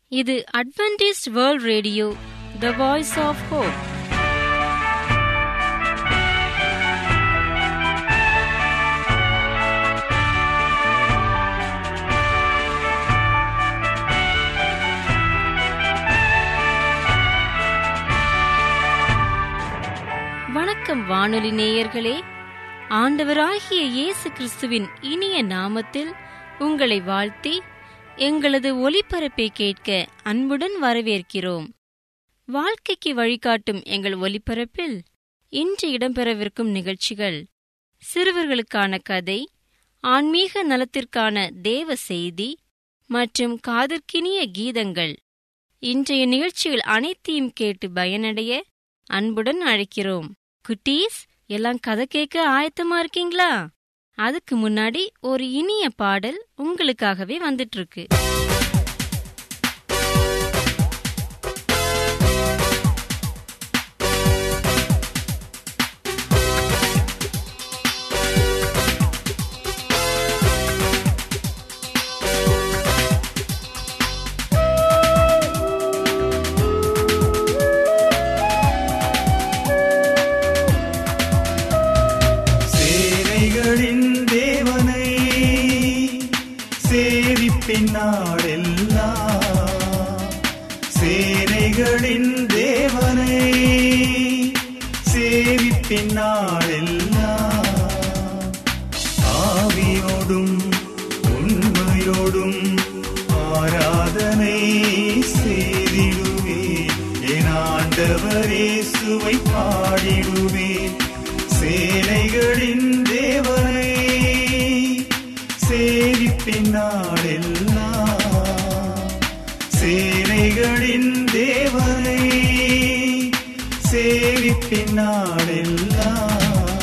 இது Adventist world radio the voice of hope வணக்கம் வானொலி நேயர்களே ஆண்டவராகிய இயேசு கிறிஸ்துவின் இனிய நாமத்தில் உங்களை வாழ்த்தி எங்களது ஒலிபரப்பை கேட்க அன்புடன் வரவேற்கிறோம் வாழ்க்கைக்கு வழிகாட்டும் எங்கள் ஒலிபரப்பில் இன்று இடம்பெறவிருக்கும் நிகழ்ச்சிகள் சிறுவர்களுக்கான கதை ஆன்மீக நலத்திற்கான தேவ செய்தி மற்றும் காதற்கினிய கீதங்கள் இன்றைய நிகழ்ச்சிகள் அனைத்தையும் கேட்டு பயனடைய அன்புடன் அழைக்கிறோம் குட்டீஸ் எல்லாம் கதை கேட்க ஆயத்தமா இருக்கீங்களா அதுக்கு முன்னாடி ஒரு இனிய பாடல் உங்களுக்காகவே வந்துட்டு இருக்கு சேனைகளின் தேவனை சேவிப்பின் நாடெல்லாம் சேனைகளின் தேவனை சேவிப்பின் நாடெல்லாம் ஆவியோடும் உண்மையோடும் ஆராதனை செய்திடுவேன் என் ஆண்டவரே சுவை பாடிடுவேன் சேனைகளின் தேவனை சேவிப்பின் நாடெல்லாம் சேனைகளின் தேவனை சேவிப்பின் நாடெல்லாம்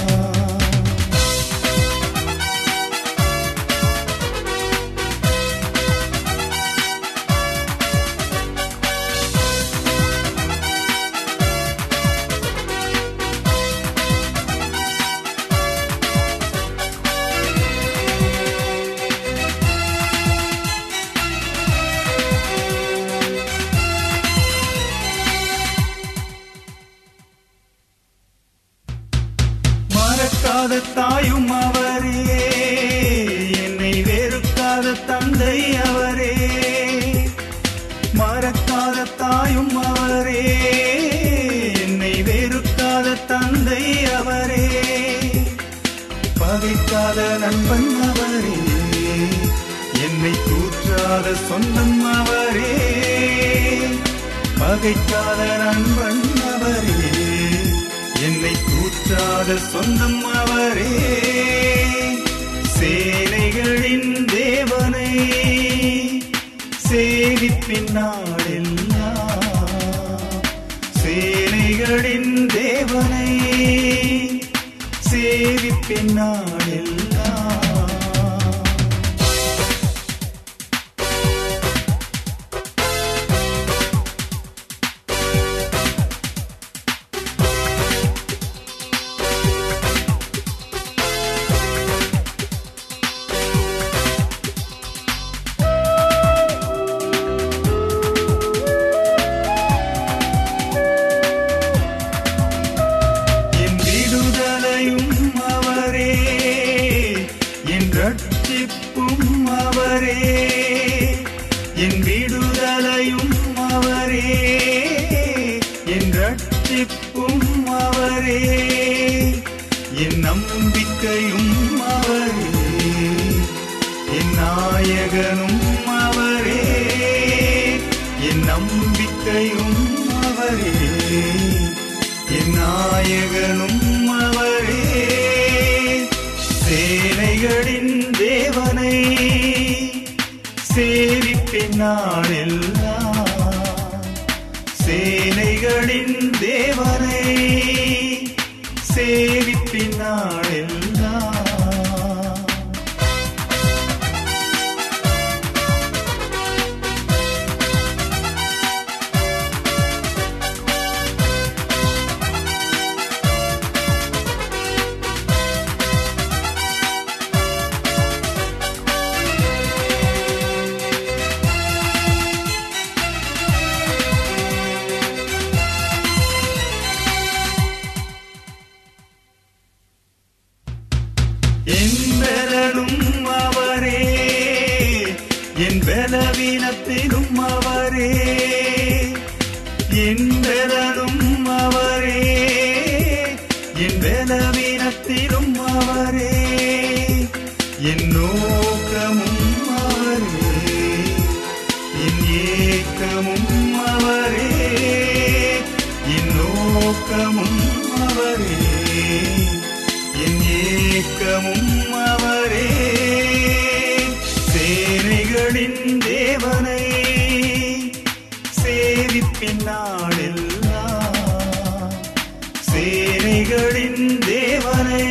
மறக்காத தாயும் அவரே என்னை வெறுக்காத தந்தை அவரே மறக்காத தாயும் அவரே என்னை வெறுக்காத தந்தை அவரே பகைக்காத நண்பன் அவரே என்னை கூற்றாத சொந்தம் அவரே பகைக்காத நண்பன் அவரே என்னை கூற்றாத சொந்தம் அவரே சேனைகளின் தேவனை சேவிப்பின் நாடெல்லாம் சேனைகளின் தேவனை சேவிப்பின் நாடெல்லாம் என் விடுதலையும் அவரே என் ரட்சிப்பும் அவரே என் விடுதலையும் அவரே என் ரட்சிப்பும் அவரே என் நம்பிக்கையும் அவரே என் நாயகனும் அவரே என் நம்பிக்கையும் அவரே என் நாயகனும் அவரே சேனைகளின் தேவனை சேவிப்பின் நாடெல்லாம் சேனைகளின் தேவனை சேவிப்பின் நாடெல்லாம் பலத்திலும் அவரே என் பலனும் அவரே என் பலவீனத்திலும் அவரே என் நோக்கமும் அவரே என் ஏக்கமும் அவரே என் நோக்கமும் அவரே என் ஏக்கமும் அவரே சேனைகளின் தேவனை சேவிப்பின் நாளெல்லாம் சேனைகளின் தேவனை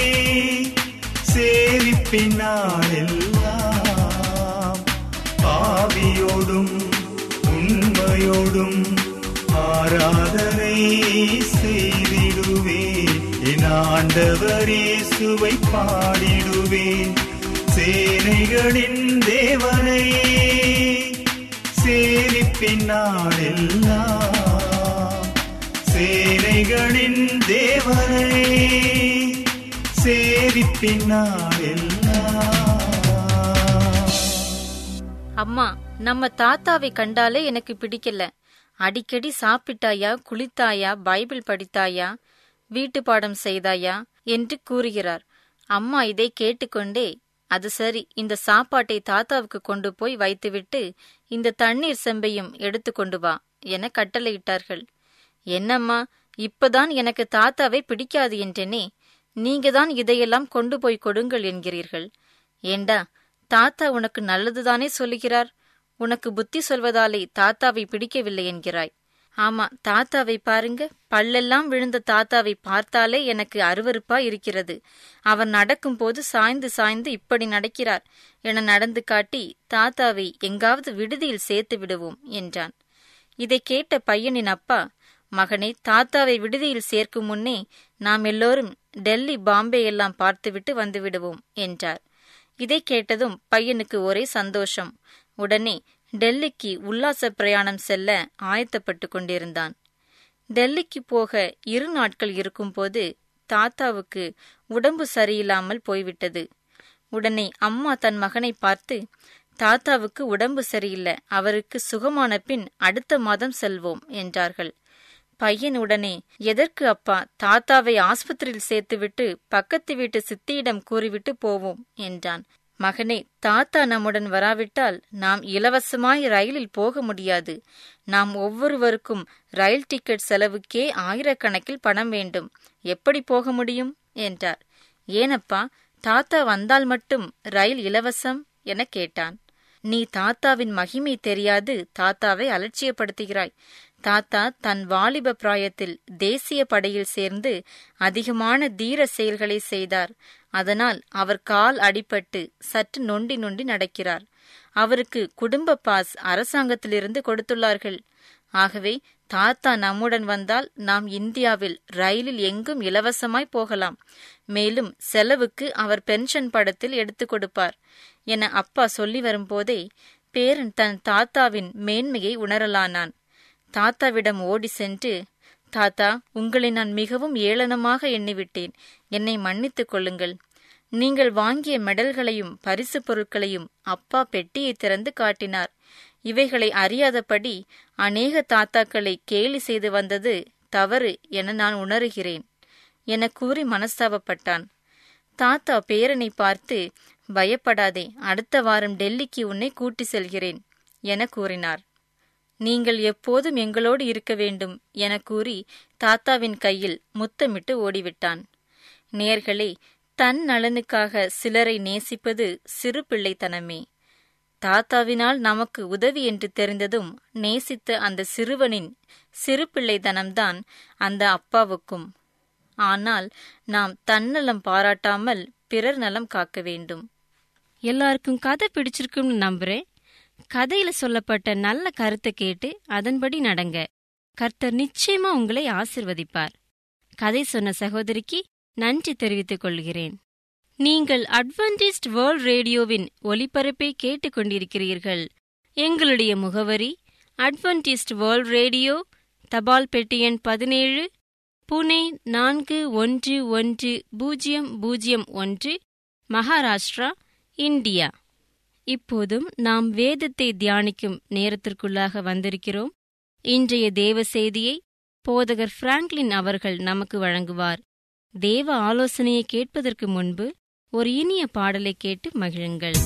சேவிப்பின் நாளெல்லாம் ஆவியோடும் உண்மையோடும் ஆராதனை செய்திடுவேன் என் ஆண்டவரே சுவை பாடிடுவேன் சேனைகளின் தேவனை சேவிப்பின் நாளெல்லாம் சேனைகளின் தேவனை சேவிப்பின் நாளெல்லாம் அம்மா நம்ம தாத்தாவை கண்டாலே எனக்கு பிடிக்கல அடிக்கடி சாப்பிட்டாயா குளித்தாயா பைபிள் படித்தாயா வீட்டு பாடம் செய்தாயா என்று கூறுகிறார் அம்மா இதை கேட்டுக்கொண்டே அது சரி இந்த சாப்பாட்டை தாத்தாவுக்கு கொண்டு போய் வைத்துவிட்டு இந்த தண்ணீர் செம்பையும் எடுத்து கொண்டு வா என கட்டளையிட்டார்கள் என்னம்மா இப்பதான் எனக்கு தாத்தாவை பிடிக்காது என்றேனே நீங்க தான் இதையெல்லாம் கொண்டு போய் கொடுங்கள் என்கிறீர்கள் ஏண்டா தாத்தா உனக்கு நல்லதுதானே சொல்லுகிறார் உனக்கு புத்தி சொல்வதாலே தாத்தாவை பிடிக்கவில்லை என்கிறாய் ஆமா தாத்தாவை பாருங்க பல்லெல்லாம் விழுந்த தாத்தாவை பார்த்தாலே எனக்கு அருவருப்பா இருக்கிறது அவர் நடக்கும்போது சாய்ந்து சாய்ந்து இப்படி நடக்கிறார் என நடந்து காட்டி தாத்தாவை எங்காவது விடுதியில் சேர்த்து விடுவோம் என்றான் இதை கேட்ட பையனின் அப்பா மகனே தாத்தாவை விடுதியில் சேர்க்கும் முன்னே நாம் எல்லோரும் டெல்லி பாம்பே எல்லாம் பார்த்துவிட்டு வந்து விடுவோம் என்றார் இதை கேட்டதும் பையனுக்கு ஒரே சந்தோஷம் உடனே டெல்லிக்கு உல்லாச பிரயாணம் செல்ல ஆயத்தப்பட்டு கொண்டிருந்தான் டெல்லிக்கு போக இரு நாட்கள் இருக்கும்போது தாத்தாவுக்கு உடம்பு சரியில்லாமல் போய்விட்டது உடனே அம்மா தன் மகனை பார்த்து தாத்தாவுக்கு உடம்பு சரியில்லை அவருக்கு சுகமான பின் அடுத்த மாதம் செல்வோம் என்றார்கள் பையன் உடனே எதற்கு அப்பா தாத்தாவை ஆஸ்பத்திரியில் சேர்த்துவிட்டு பக்கத்து வீட்டு சித்தியிடம் கூறிவிட்டு போவோம் என்றான் மகனே தாத்தா நம்முடன் வராவிட்டால் நாம் இலவசமாய் ரயிலில் போக முடியாது நாம் ஒவ்வொருவருக்கும் ரயில் டிக்கெட் செலவுக்கே ஆயிரக்கணக்கில் பணம் வேண்டும் எப்படி போக முடியும் என்றார் ஏனப்பா தாத்தா வந்தால் மட்டும் ரயில் இலவசம் என கேட்டான் நீ தாத்தாவின் மகிமை தெரியாது தாத்தாவை அலட்சியப்படுத்துகிறாய் தாத்தா தன் வாலிப பிராயத்தில் தேசிய படையில் சேர்ந்து அதிகமான தீர செயல்களை செய்தார் அதனால் அவர் கால் அடிபட்டு சற்று நொண்டி நொண்டி நடக்கிறார் அவருக்கு குடும்ப பாஸ் அரசாங்கத்திலிருந்து கொடுத்துள்ளார்கள் ஆகவே தாத்தா நம்முடன் வந்தால் நாம் இந்தியாவில் ரயிலில் எங்கும் இலவசமாய் போகலாம் மேலும் செலவுக்கு அவர் பென்ஷன் படத்தில் எடுத்துக் கொடுப்பார் என அப்பா சொல்லி வரும்போதே பேரன் தன் தாத்தாவின் மேன்மையை உணரலானான் தாத்தாவிடம் ஓடி சென்று தாத்தா உங்களை நான் மிகவும் ஏளனமாக எண்ணிவிட்டேன் என்னை மன்னித்துக் கொள்ளுங்கள் நீங்கள் வாங்கிய மெடல்களையும் பரிசு பொருட்களையும் அப்பா பெட்டியை திறந்து காட்டினார் இவைகளை அறியாதபடி அநேக தாத்தாக்களை கேலி செய்து வந்தது தவறு என நான் உணர்கிறேன் என கூறி மனஸ்தாபப்பட்டான் தாத்தா பேரனை பார்த்து பயப்படாதே அடுத்த வாரம் டெல்லிக்கு உன்னை கூட்டி செல்கிறேன் என கூறினார் நீங்கள் எப்போதும் எங்களோடு இருக்க வேண்டும் என கூறி தாத்தாவின் கையில் முத்தமிட்டு ஓடிவிட்டான் நேர்களே தன் நலனுக்காக சிலரை நேசிப்பது சிறு பிள்ளைத்தனமே தாத்தாவினால் நமக்கு உதவி என்று தெரிந்ததும் நேசித்த அந்த சிறுவனின் சிறு பிள்ளைத்தனம்தான் அந்த அப்பாவுக்கும் ஆனால் நாம் தன்னலம் பாராட்டாமல் பிறர் நலம் காக்க வேண்டும் எல்லாருக்கும் கதை பிடிச்சிருக்கும்னு நம்புறேன் கதையில சொல்லப்பட்ட நல்ல கருத்தை கேட்டு அதன்படி நடங்க கர்த்தர் நிச்சயமா உங்களை ஆசிர்வதிப்பார் கதை சொன்ன சகோதரிக்கு நன்றி தெரிவித்துக் கொள்கிறேன் நீங்கள் அட்வென்டிஸ்ட் வேர்ல்ட் ரேடியோவின் ஒலிபரப்பை கேட்டுக்கொண்டிருக்கிறீர்கள் எங்களுடைய முகவரி அட்வென்டிஸ்ட் வேர்ல்ட் ரேடியோ தபால் பெட்டி எண் பதினேழு புனே நான்கு ஒன்று ஒன்று பூஜ்ஜியம் பூஜ்ஜியம் ஒன்று மகாராஷ்டிரா இந்தியா இப்போதும் நாம் வேதத்தை தியானிக்கும் நேரத்திற்குள்ளாக வந்திருக்கிறோம் இன்றைய தேவ செய்தியை போதகர் பிராங்க்லின் அவர்கள் நமக்கு வழங்குவார் தேவ ஆலோசனையை கேட்பதற்கு முன்பு ஒரு இனிய பாடலை கேட்டு மகிழுங்கள்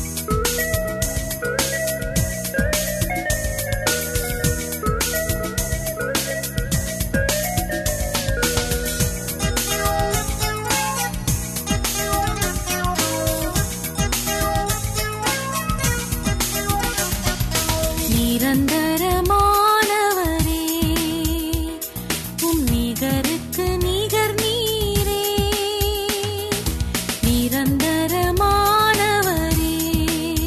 நிரந்தரமானவரே உம் நிகருக்கு நிகர் நீரே நிரந்தரமானவரே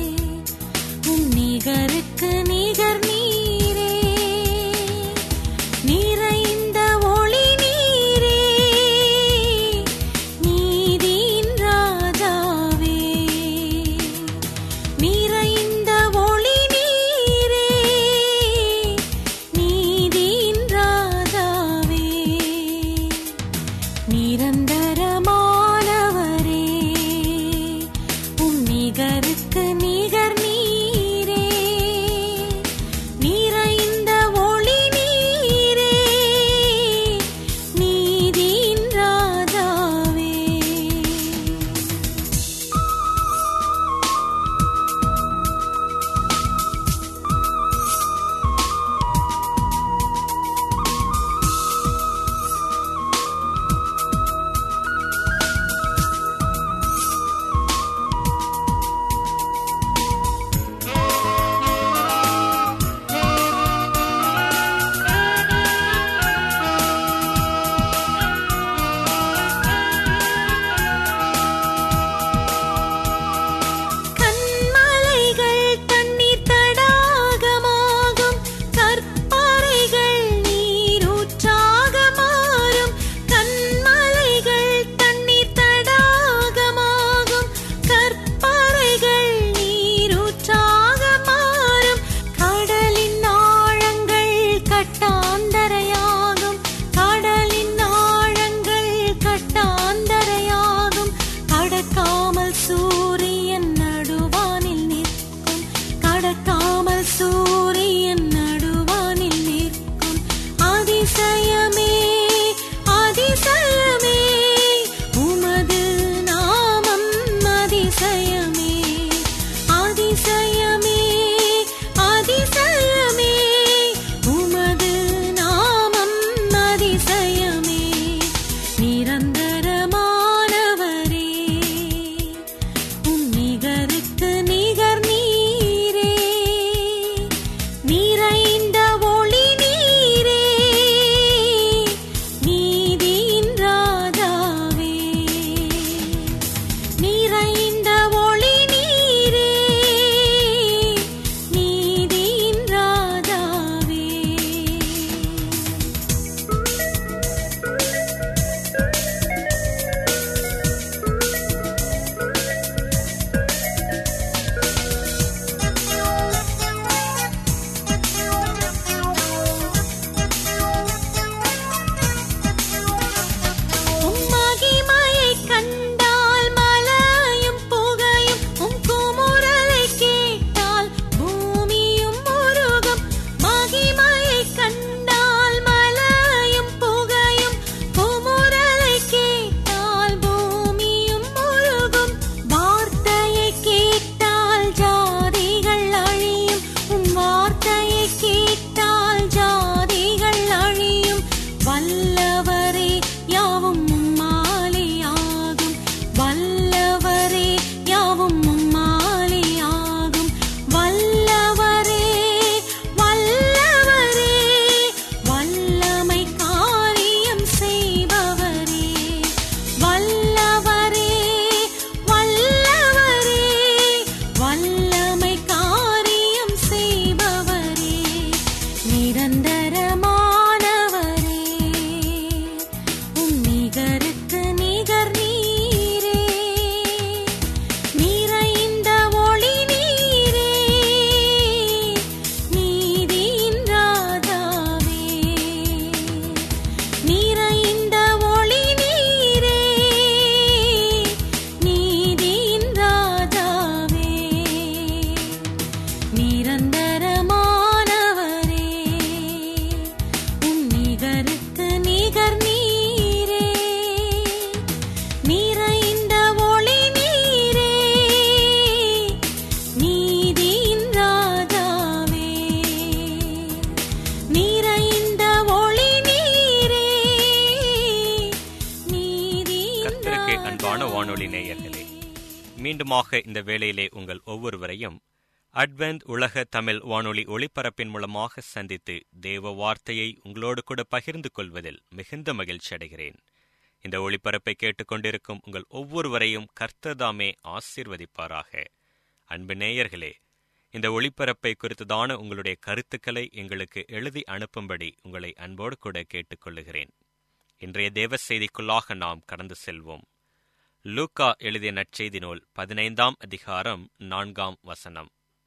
வானொலி நேயர்களே மீண்டுமாக இந்த வேளையிலே உங்கள் ஒவ்வொருவரையும் அட்வென்த் உலக தமிழ் வானொலி ஒளிபரப்பின் மூலமாக சந்தித்து தேவ வார்த்தையை உங்களோடு கூட பகிர்ந்து கொள்வதில் மிகுந்த மகிழ்ச்சி அடைகிறேன் இந்த ஒளிபரப்பை கேட்டுக்கொண்டிருக்கும் உங்கள் ஒவ்வொருவரையும் கர்த்ததாமே ஆசீர்வதிப்பாராக அன்பு நேயர்களே இந்த ஒளிபரப்பை குறித்ததான உங்களுடைய கருத்துக்களை எங்களுக்கு எழுதி அனுப்பும்படி உங்களை அன்போடு கூட கேட்டுக்கொள்ளுகிறேன் இன்றைய தேவ செய்திக்குள்ளாக நாம் கடந்து செல்வோம் லூக்கா எழுதிய நற்செய்தி நூல் பதினைந்தாம் அதிகாரம் நான்காம் வசனம்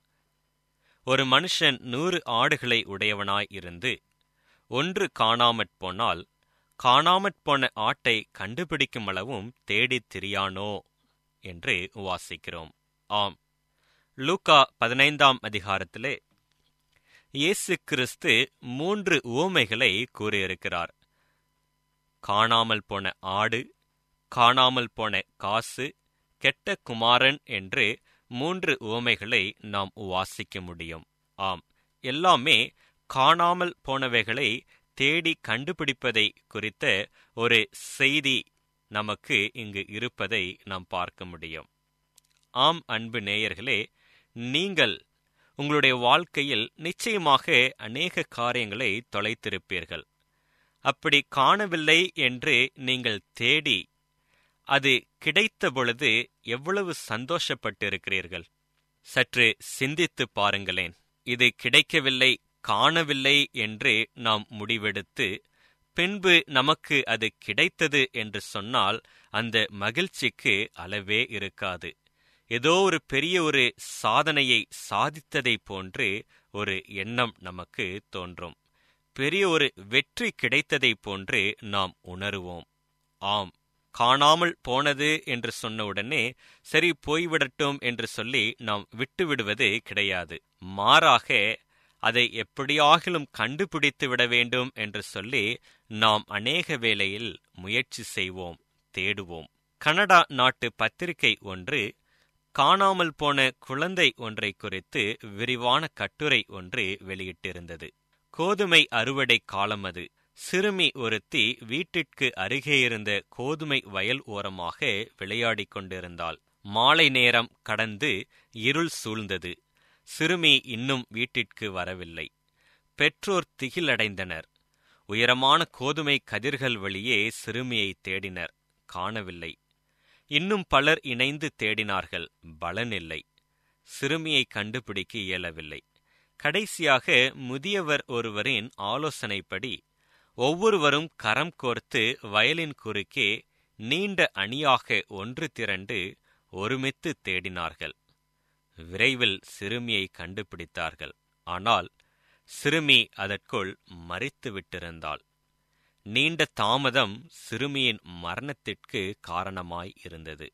ஒரு மனுஷன் நூறு ஆடுகளை உடையவனாய் இருந்து ஒன்று காணாமற் போனால் காணாமற் போன ஆட்டை கண்டுபிடிக்கும் அளவும் தேடித் திரியானோ என்று வாசிக்கிறோம் ஆம் லூக்கா பதினைந்தாம் அதிகாரத்திலே இயேசு கிறிஸ்து மூன்று உவமைகளை கூறியிருக்கிறார் காணாமல் போன ஆடு காணாமல் போன காசு கெட்ட குமாரன் என்று மூன்று உவமைகளை நாம் வாசிக்க முடியும் ஆம் எல்லாமே காணாமல் போனவைகளை தேடி கண்டுபிடிப்பதை குறித்த ஒரு செய்தி நமக்கு இங்கு இருப்பதை நாம் பார்க்க முடியும் ஆம் அன்பு நேயர்களே நீங்கள் உங்களுடைய வாழ்க்கையில் நிச்சயமாக அநேக காரியங்களை தொலைத்திருப்பீர்கள் அப்படி காணவில்லை என்று நீங்கள் தேடி அது கிடைத்த பொழுது எவ்வளவு சந்தோஷப்பட்டிருக்கிறீர்கள் சற்று சிந்தித்து பாருங்களேன் இது கிடைக்கவில்லை காணவில்லை என்று நாம் முடிவெடுத்து பின்பு நமக்கு அது கிடைத்தது என்று சொன்னால் அந்த மகிழ்ச்சிக்கு அளவே இருக்காது ஏதோ ஒரு பெரிய ஒரு சாதனையை சாதித்ததைப் போன்று ஒரு எண்ணம் நமக்கு தோன்றும் பெரிய ஒரு வெற்றி கிடைத்ததைப் போன்று நாம் உணருவோம் ஆம் காணாமல் போனது என்று சொன்னவுடனே சரி போய்விடட்டும் என்று சொல்லி நாம் விட்டுவிடுவது கிடையாது மாறாக அதை எப்படியாகிலும் கண்டுபிடித்து விட வேண்டும் என்று சொல்லி நாம் அநேக வேளையில் முயற்சி செய்வோம் தேடுவோம் கனடா நாட்டு பத்திரிகை ஒன்று காணாமல் போன குழந்தை ஒன்றை குறித்து விரிவான கட்டுரை ஒன்று வெளியிட்டிருந்தது கோதுமை அறுவடை காலம் அது சிறுமி ஒருத்தி வீட்டிற்கு அருகே இருந்த கோதுமை வயல் ஓரமாக விளையாடிக் கொண்டிருந்தாள் மாலை நேரம் கடந்து இருள் சூழ்ந்தது சிறுமி இன்னும் வீட்டிற்கு வரவில்லை பெற்றோர் திகிலடைந்தனர் உயரமான கோதுமை கதிர்கள் வழியே சிறுமியை தேடினர் காணவில்லை இன்னும் பலர் இணைந்து தேடினார்கள் பலனில்லை சிறுமியை கண்டுபிடிக்க இயலவில்லை கடைசியாக முதியவர் ஒருவரின் ஆலோசனைப்படி ஒவ்வொருவரும் கரம் கோர்த்து வயலின் குறுக்கே நீண்ட அணியாக ஒன்று திரண்டு ஒருமித்து தேடினார்கள் விரைவில் சிறுமியை கண்டுபிடித்தார்கள் ஆனால் சிறுமி அதற்குள் மறித்து விட்டிருந்தாள் நீண்ட தாமதம் சிறுமியின் மரணத்திற்கு காரணமாய் இருந்தது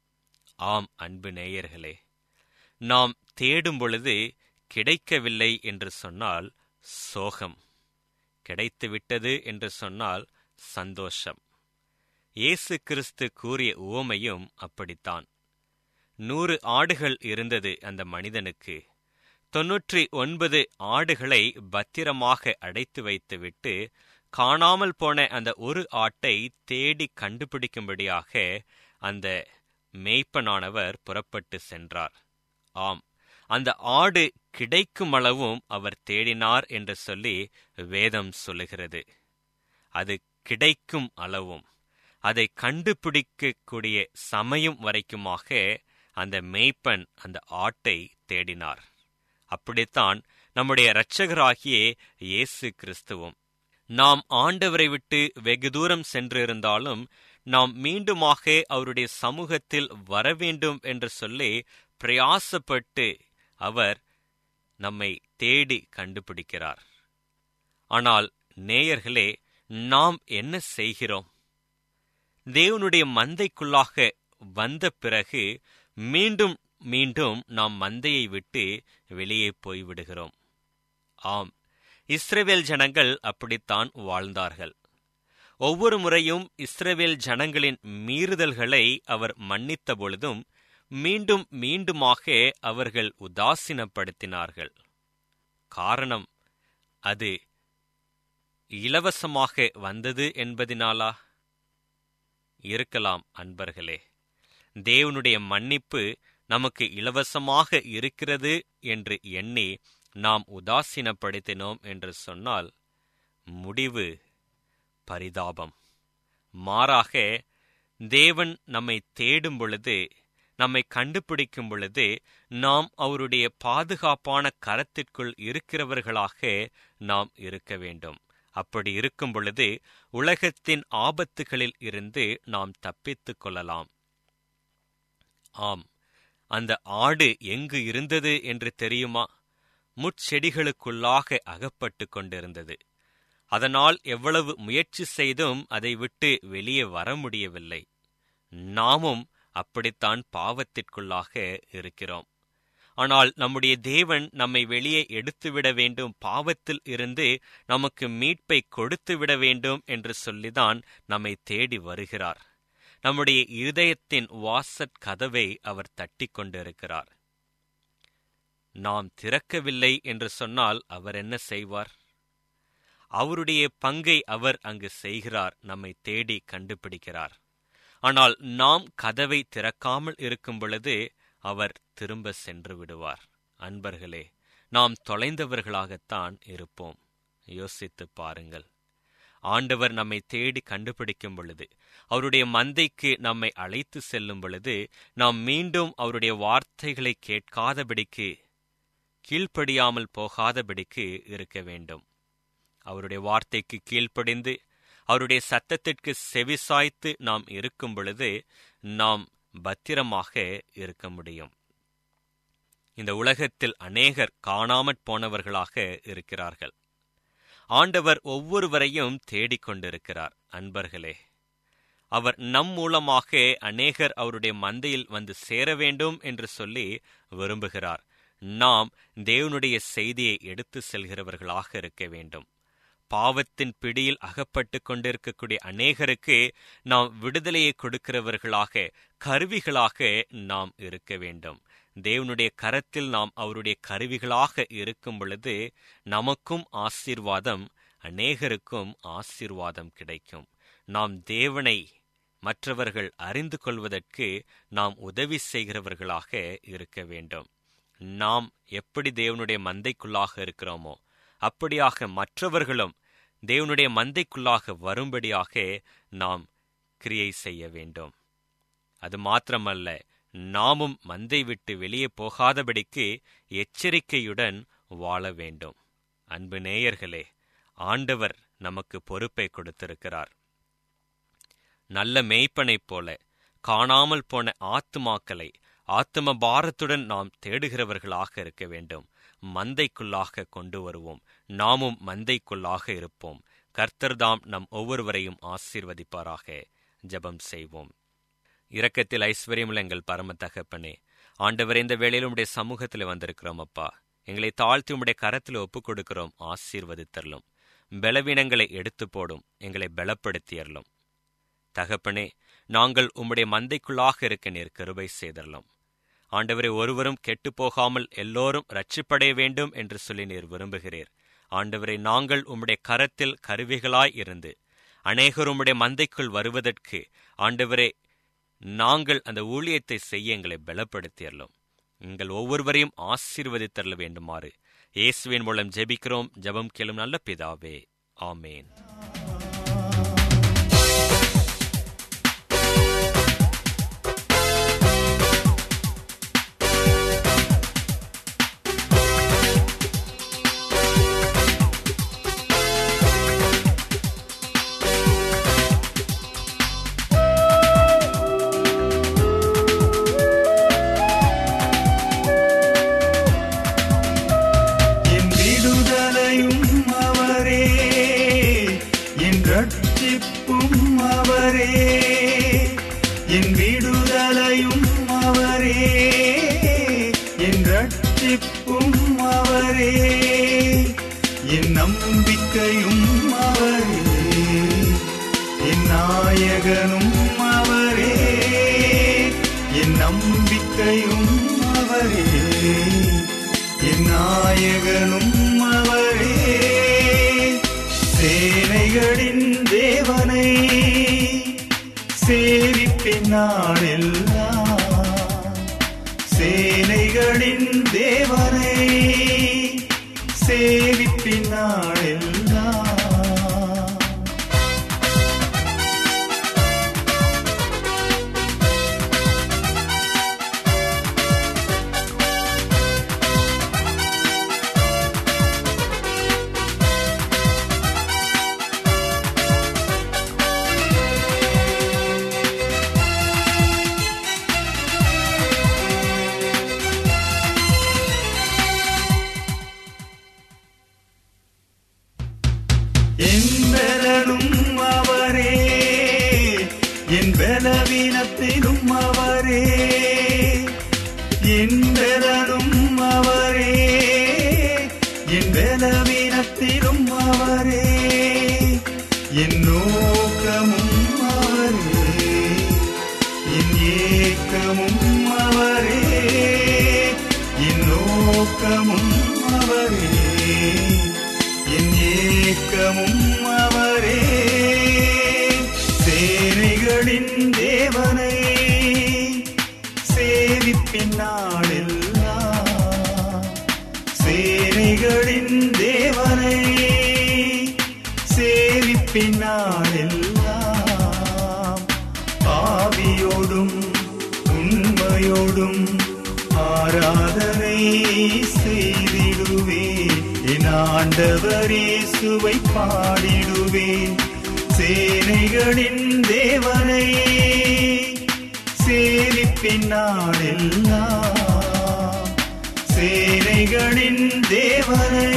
ஆம் அன்பு நேயர்களே நாம் தேடும் பொழுது கிடைக்கவில்லை என்று சொன்னால் சோகம் கிடைத்துவிட்டது என்று சொன்னால் சந்தோஷம் இயேசு கிறிஸ்து கூறிய உவமையும் அப்படித்தான் நூறு ஆடுகள் இருந்தது அந்த மனிதனுக்கு தொன்னூற்றி ஒன்பது ஆடுகளை பத்திரமாக அடைத்து வைத்துவிட்டு காணாமல் போன அந்த ஒரு ஆட்டை தேடி கண்டுபிடிக்கும்படியாக அந்த மேய்ப்பனானவர் புறப்பட்டு சென்றார் ஆம் அந்த ஆடு கிடைக்கும் அளவும் அவர் தேடினார் என்று சொல்லி வேதம் சொல்லுகிறது அது கிடைக்கும் அளவும் அதை கண்டுபிடிக்கக்கூடிய சமயம் வரைக்குமாக அந்த மேய்ப்பன் அந்த ஆட்டை தேடினார் அப்படித்தான் நம்முடைய இரட்சகராகிய இயேசு கிறிஸ்துவும் நாம் ஆண்டவரை விட்டு வெகு தூரம் சென்றிருந்தாலும் நாம் மீண்டுமாக அவருடைய சமூகத்தில் வரவேண்டும் என்று சொல்லி பிரயாசப்பட்டு அவர் நம்மை தேடி கண்டுபிடிக்கிறார் ஆனால் நேயர்களே நாம் என்ன செய்கிறோம் தேவனுடைய மந்தைக்குள்ளாக வந்த பிறகு மீண்டும் மீண்டும் நாம் மந்தையை விட்டு வெளியே போய்விடுகிறோம் ஆம் இஸ்ரவேல் ஜனங்கள் அப்படித்தான் வாழ்ந்தார்கள் ஒவ்வொரு முறையும் இஸ்ரவேல் ஜனங்களின் மீறுதல்களை அவர் மன்னித்த பொழுதும் மீண்டும் மீண்டுமாக அவர்கள் உதாசீனப்படுத்தினார்கள் காரணம் அது இலவசமாக வந்தது என்பதினாலா இருக்கலாம் அன்பர்களே தேவனுடைய மன்னிப்பு நமக்கு இலவசமாக இருக்கிறது என்று எண்ணி நாம் உதாசீனப்படுத்தினோம் என்று சொன்னால் முடிவு பரிதாபம் மாறாக தேவன் நம்மை தேடும் பொழுது நம்மை கண்டுபிடிக்கும் பொழுது நாம் அவருடைய பாதுகாப்பான கரத்திற்குள் இருக்கிறவர்களாக நாம் இருக்க வேண்டும் அப்படி இருக்கும் பொழுது உலகத்தின் ஆபத்துகளில் இருந்து நாம் தப்பித்துக் கொள்ளலாம் ஆம் அந்த ஆடு எங்கு இருந்தது என்று தெரியுமா முட்செடிகளுக்குள்ளாக அகப்பட்டு கொண்டிருந்தது அதனால் எவ்வளவு முயற்சி செய்தும் அதை விட்டு வெளியே வர முடியவில்லை நாமும் அப்படித்தான் பாவத்திற்குள்ளாக இருக்கிறோம் ஆனால் நம்முடைய தேவன் நம்மை வெளியே எடுத்துவிட வேண்டும் பாவத்தில் இருந்து நமக்கு மீட்பை கொடுத்து விட வேண்டும் என்று சொல்லிதான் நம்மை தேடி வருகிறார் நம்முடைய இருதயத்தின் வாசற் கதவை அவர் தட்டிக் கொண்டிருக்கிறார் நாம் திறக்கவில்லை என்று சொன்னால் அவர் என்ன செய்வார் அவருடைய பங்கை அவர் அங்கு செய்கிறார் நம்மை தேடி கண்டுபிடிக்கிறார் ஆனால் நாம் கதவை திறக்காமல் இருக்கும் பொழுது அவர் திரும்ப சென்று விடுவார் அன்பர்களே நாம் தொலைந்தவர்களாகத்தான் இருப்போம் யோசித்து பாருங்கள் ஆண்டவர் நம்மை தேடி கண்டுபிடிக்கும் பொழுது அவருடைய மந்தைக்கு நம்மை அழைத்து செல்லும் பொழுது நாம் மீண்டும் அவருடைய வார்த்தைகளை கேட்காதபடிக்கு கீழ்ப்படியாமல் போகாதபடிக்கு இருக்க வேண்டும் அவருடைய வார்த்தைக்கு கீழ்ப்படிந்து அவருடைய சத்தத்திற்கு செவிசாய்த்து நாம் இருக்கும் பொழுது நாம் பத்திரமாக இருக்க முடியும் இந்த உலகத்தில் அநேகர் காணாமற் போனவர்களாக இருக்கிறார்கள் ஆண்டவர் ஒவ்வொருவரையும் தேடிக்கொண்டிருக்கிறார் அன்பர்களே அவர் நம் மூலமாக அநேகர் அவருடைய மந்தையில் வந்து சேர வேண்டும் என்று சொல்லி விரும்புகிறார் நாம் தேவனுடைய செய்தியை எடுத்து செல்கிறவர்களாக இருக்க வேண்டும் பாவத்தின் பிடியில் அகப்பட்டு கொண்டிருக்கக்கூடிய அநேகருக்கு நாம் விடுதலையை கொடுக்கிறவர்களாக கருவிகளாக நாம் இருக்க வேண்டும் தேவனுடைய கரத்தில் நாம் அவருடைய கருவிகளாக இருக்கும் பொழுது நமக்கும் ஆசீர்வாதம் அநேகருக்கும் ஆசீர்வாதம் கிடைக்கும் நாம் தேவனை மற்றவர்கள் அறிந்து கொள்வதற்கு நாம் உதவி செய்கிறவர்களாக இருக்க வேண்டும் நாம் எப்படி தேவனுடைய மந்தைக்குள்ளாக இருக்கிறோமோ அப்படியாக மற்றவர்களும் தேவனுடைய மந்தைக்குள்ளாக வரும்படியாக நாம் கிரியை செய்ய வேண்டும் அது மாத்திரமல்ல நாமும் மந்தை விட்டு வெளியே போகாதபடிக்கு எச்சரிக்கையுடன் வாழ வேண்டும் அன்பு நேயர்களே ஆண்டவர் நமக்கு பொறுப்பை கொடுத்திருக்கிறார் நல்ல மேய்ப்பனைப் போல காணாமல் போன ஆத்துமாக்களை ஆத்தும பாரத்துடன் நாம் தேடுகிறவர்களாக இருக்க வேண்டும் மந்தைக்குள்ளாக கொண்டு வருவோம் நாமும் மந்தைக்குள்ளாக இருப்போம் கர்த்தர்தாம் நம் ஒவ்வொருவரையும் ஆசீர்வதிப்பாராக ஜெபம் செய்வோம் இரக்கத்தில் ஐஸ்வர்யமுள்ள எங்கள் பரம தகப்பனே ஆண்டவர் இந்த வேளையில் உம்முடைய சமூகத்தில் வந்திருக்கிறோம் அப்பா எங்களை தாழ்த்தி உம்முடைய கரத்தில் ஒப்புக் கொடுக்கிறோம் ஆசீர்வதித்தரலும் பலவீனங்களை எடுத்து போடும் எங்களை பலப்படுத்தியறலும் தகப்பனே நாங்கள் உம்முடைய மந்தைக்குள்ளாக இருக்க நீர் கிருபை செய்தரலாம் ஆண்டவரை ஒருவரும் கெட்டு போகாமல் எல்லோரும் ரட்சிப்படைய வேண்டும் என்று சொல்லி நீர் விரும்புகிறீர் ஆண்டவரை நாங்கள் உம்முடைய கரத்தில் கருவிகளாய் இருந்து அநேகர் உம்முடைய மந்தைக்குள் வருவதற்கு ஆண்டவரே நாங்கள் அந்த ஊழியத்தை செய்ய எங்களை பலப்படுத்தியறலும் எங்கள் ஒவ்வொருவரையும் ஆசீர்வதித்தரல வேண்டுமாறு இயேசுவின் மூலம் ஜெபிக்கிறோம் ஜெபம் கேளும் நல்ல பிதாவே ஆமேன் என் விடுதலையும் அவரே என் ரட்சிப்பும் அவரே என் விடுதலையும் அவரே என் ரட்சிப்பும் அவரே என் நம்பிக்கையும் அவரே என் நாயகனும் அவரே என் நம்பிக்கையும் அவரே என் நாயகனும் அவரே சேனைகளின் தேவனை சேவிப்பின் நாளெல்லாம் சேனைகளின் தேவனை சேவிப்பினாளெல்லாம் என்பலனும் அவரே என் பலவீனத்திலும் அவரே என்பலனும் அவரே என் பலவீனத்திலும் அவரே என் நோக்கமும் அவரே என் ஏக்கமும் அவரே என் நோக்கமும் அவரே என் ஏக்கமும் அவரே சேனைகளின் தேவனை சேவிப்பினாளெல்லாம் சேனைகளின் தேவனை சேவிப்பினாளெல்லாம் ஆவியோடும் உண்மையோடும் ஆராதனை செய்திடுவேன் என் ஆண்டவர் இயேசுவை பாடிடுவேன் சேனைகளின் தேவனை சேவிப்பினாளெல்லாம் சேனைகளின் தேவனை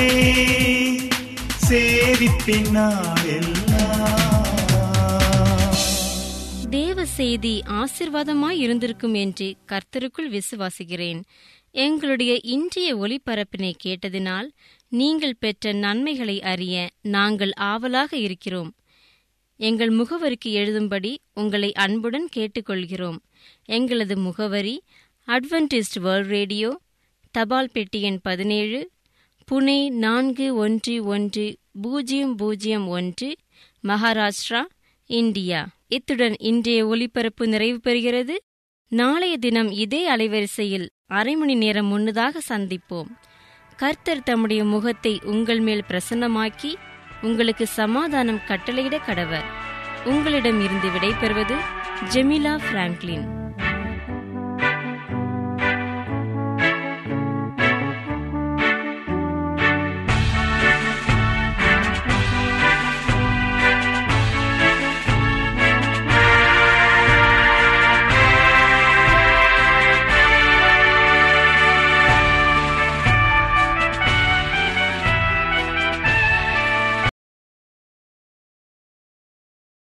சேவிப்பினாளெல்லாம் தேவ செய்தி ஆசிர்வாதமாய் இருந்திருக்கும் என்று கர்த்தருக்குள் விசுவாசிக்கிறேன் எங்களுடைய இன்றைய ஒளிபரப்பினை கேட்டதினால் நீங்கள் பெற்ற நன்மைகளை அறிய நாங்கள் ஆவலாக இருக்கிறோம் எங்கள் முகவரிக்கு எழுதும்படி உங்களை அன்புடன் கேட்டுக்கொள்கிறோம் எங்களது முகவரி அட்வென்டிஸ்ட் வேர்ல்ட் ரேடியோ தபால் பெட்டி எண் பதினேழு புனே நான்கு ஒன்று ஒன்று பூஜ்ஜியம் பூஜ்ஜியம் ஒன்று மகாராஷ்டிரா இந்தியா இத்துடன் இன்றைய ஒலிபரப்பு நிறைவு பெறுகிறது நாளைய தினம் இதே அலைவரிசையில் அரை மணி நேரம் முன்னதாக சந்திப்போம் கர்த்தர் தம்முடைய முகத்தை உங்கள் மேல் பிரசன்னமாக்கி உங்களுக்கு சமாதானம் கட்டளையிட கடவர் உங்களிடம் இருந்து விடைபெறுவது ஜெமிலா பிராங்க்லின்